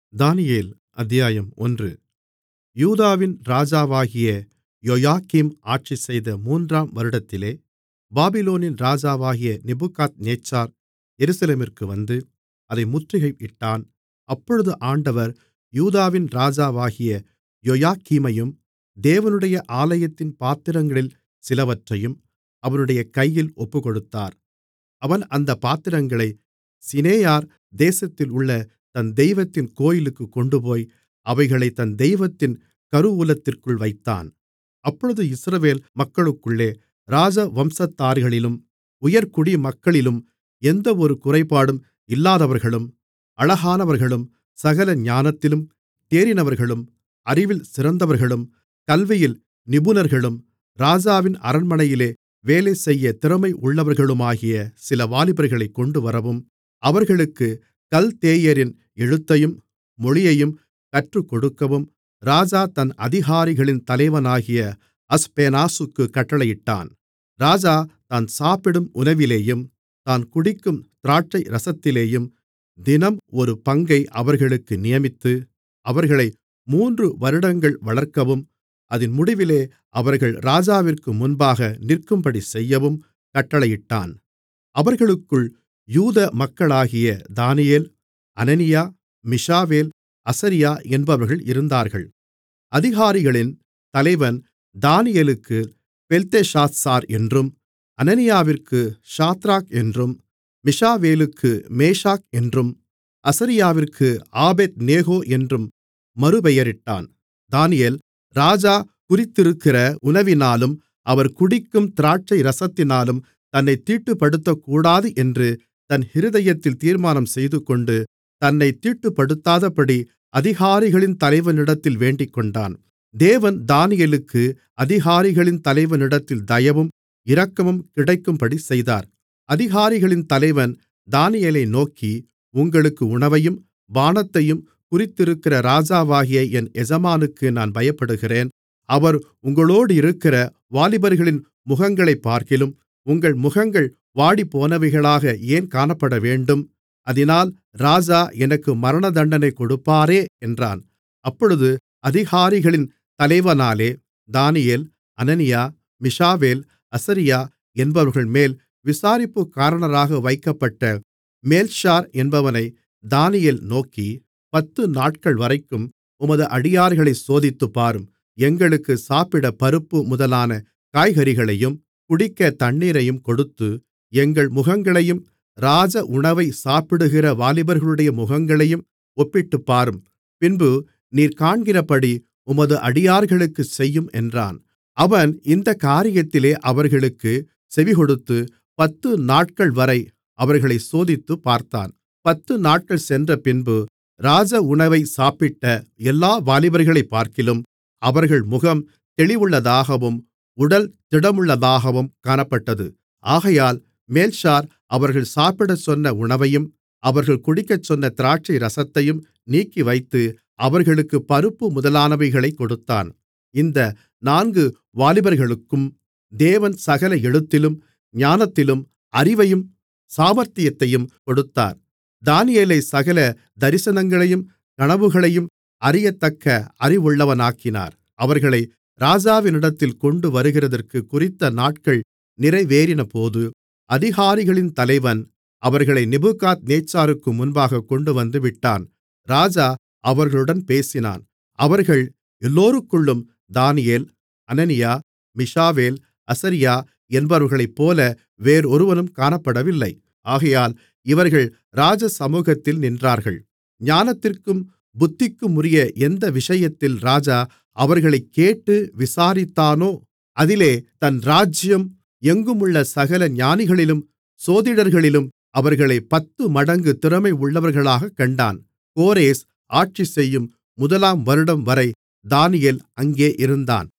தானியேல் அத்தியாயம் ஒன்று யூதாவின் ராஜாவாகிய யோயாக்கீம் ஆட்சிசெய்த மூன்றாம் வருடத்திலே பாபிலோனின் ராஜாவாகிய நேபுகாத்நேச்சார் எருசலேமிற்கு வந்து அதை முற்றுகையிட்டான் அப்பொழுது ஆண்டவர் யூதாவின் ராஜாவாகிய யோயாக்கீமையும் தேவனுடைய ஆலயத்தின் பாத்திரங்களில் சிலவற்றையும் அவனுடைய கையில் ஒப்புக்கொடுத்தார் அவன் அந்தப் பாத்திரங்களைச் சிநெயார் தேசத்திலுள்ள தன் தெய்வத்தின் கோவிலுக்குக் கொண்டுபோய் அவைகளைத் தன் தெய்வத்தின் கருவூலத்திற்குள் வைத்தான் அப்பொழுது இஸ்ரவேல் மக்களுக்குள்ளே ராஜவம்சத்தார்களிலும் உயர்குடிமக்களிலும் எந்தவொரு குறைபாடும் இல்லாதவர்களும் அழகானவர்களும் சகல ஞானத்திலும் தேறினவர்களும் அறிவில் சிறந்தவர்களும் கல்வியில் நிபுணர்களும் ராஜாவின் அரண்மனையிலே வேலைசெய்யத் திறமையுள்ளவர்களுமாகிய சில வாலிபர்களைக் கொண்டுவரவும் அவர்களுக்குக் கல்தேயரின் எழுத்தையும் மொழியையும் கற்றுக்கொடுக்கவும் ராஜா தன் அதிகாரிகளின் தலைவனாகிய அஸ்பேனாசுக்குக் கட்டளையிட்டான் ராஜா தான் சாப்பிடும் உணவிலேயும் தான் குடிக்கும் திராட்சைரசத்திலேயும் தினம் ஒரு பங்கை அவர்களுக்கு நியமித்து அவர்களை மூன்று வருடங்கள் வளர்க்கவும் அதின் முடிவிலே அவர்கள் ராஜாவிற்கு முன்பாக நிற்கும்படி செய்யவும் கட்டளையிட்டான் அவர்களுக்குள் யூத மக்களாகிய தானியேல் அனனியா மீஷாவேல் அசரியா என்பவர்கள் இருந்தார்கள் அதிகாரிகளின் தலைவன் தானியேலுக்கு பெல்தெஷாத்சார் என்றும் அனனியாவிற்கு சாத்ராக் என்றும் மீஷாவேலுக்கு மேஷாக் என்றும் அசரியாவிற்கு ஆபேத்நேகோ என்றும் மறுபெயரிட்டான் தானியேல் ராஜா குறித்திருக்கிற உணவினாலும் அவர் குடிக்கும் திராட்சைரசத்தினாலும் தன்னைத் தீட்டுப்படுத்தக்கூடாது என்று தன் இருதயத்தில் தீர்மானம் செய்துகொண்டு தன்னைத் தீட்டுப்படுத்தாதபடி அதிகாரிகளின் தலைவனிடத்தில் வேண்டிக்கொண்டான் தேவன் தானியேலுக்கு அதிகாரிகளின் தலைவனிடத்தில் தயவும் இரக்கமும் கிடைக்கும்படி செய்தார் அதிகாரிகளின் தலைவன் தானியேலை நோக்கி உங்களுக்கு உணவையும் பானத்தையும் குறித்திருக்கிற ராஜாவாகிய என் எஜமானுக்கு நான் பயப்படுகிறேன் அவர் உங்களோடிருக்கிற வாலிபர்களின் முகங்களைப்பார்க்கிலும் உங்கள் முகங்கள் வாடிப்போனவைகளாக ஏன் காணப்படவேண்டும் அதினால் ராஜா எனக்கு மரணதண்டனை கொடுப்பாரே என்றான் அப்பொழுது அதிகாரிகளின் தலைவனாலே தானியேல் அனனியா மீஷாவேல் அசரியா என்பவர்கள்மேல் விசாரிப்புக்காரனாக வைக்கப்பட்ட மேல்ஷார் என்பவனை தானியேல் நோக்கி பத்து நாட்கள்வரைக்கும் உமது அடியார்களைச் சோதித்துப்பாரும் எங்களுக்கு சாப்பிட பருப்பு முதலான காய்கறிகளையும் குடிக்க தண்ணீரையும் கொடுத்து எங்கள் முகங்களையும் ராஜ உணவை சாப்பிடுகிற வாலிபர்களுடைய முகங்களையும் ஒப்பிட்டுப்பாரும் பின்பு நீர் காண்கிறபடி உமது அடியார்களுக்குச் செய்யும் என்றான் அவன் இந்தக் காரியத்திலே அவர்களுக்குச் செவிகொடுத்து பத்து நாட்கள்வரை அவர்களைச் சோதித்துப் பார்த்தான் பத்து நாட்கள் சென்றபின்பு ராஜ உணவை சாப்பிட்ட எல்லா வாலிபர்களைப்பார்க்கிலும் அவர்கள் முகம் தெளிவுள்ளதாகவும் உடல் திடமுள்ளதாகவும் காணப்பட்டது ஆகையால் மேல்ஷார் அவர்கள் சாப்பிடச் சொன்ன உணவையும் அவர்கள் குடிக்கச்சொன்ன திராட்சைரசத்தையும் நீக்கிவைத்து அவர்களுக்குப் பருப்பு முதலானவைகளைக் கொடுத்தான் இந்த நான்கு வாலிபர்களுக்கும் தேவன் சகல எழுத்திலும் ஞானத்திலும் அறிவையும் சாமர்த்தியத்தையும் கொடுத்தார் தானியேலைச் சகல தரிசனங்களையும் கனவுகளையும் அறியத்தக்க அறிவுள்ளவனாக்கினார் அவர்களை ராஜாவினிடத்தில் கொண்டு வருகிறதற்குக் குறித்த நாட்கள் நிறைவேறினபோது அதிகாரிகளின் தலைவன் அவர்களை நேபுகாத்நேச்சாருக்கு முன்பாகக் கொண்டுவந்து விட்டான் ராஜா அவர்களுடன் பேசினான் அவர்கள் எல்லோருக்குள்ளும் தானியேல் அனனியா மீஷாவேல் அசரியா என்பவர்களைப்போல வேறொருவனும் காணப்படவில்லை ஆகையால் இவர்கள் ராஜசமுகத்தில் நின்றார்கள் ஞானத்திற்கும் புத்திக்குமுரிய எந்த விஷயத்தில் ராஜா அவர்களைக் கேட்டு விசாரித்தானோ அதிலே தன் ராஜ்யம் எங்குமுள்ள சகல ஞானிகளிலும் சோதிடர்களிலும் அவர்களை பத்து மடங்கு திறமை உள்ளவர்களாகக் கண்டான் கோரேஸ் ஆட்சிசெய்யும் முதலாம் வருடம் வரை தானியேல் அங்கே இருந்தான்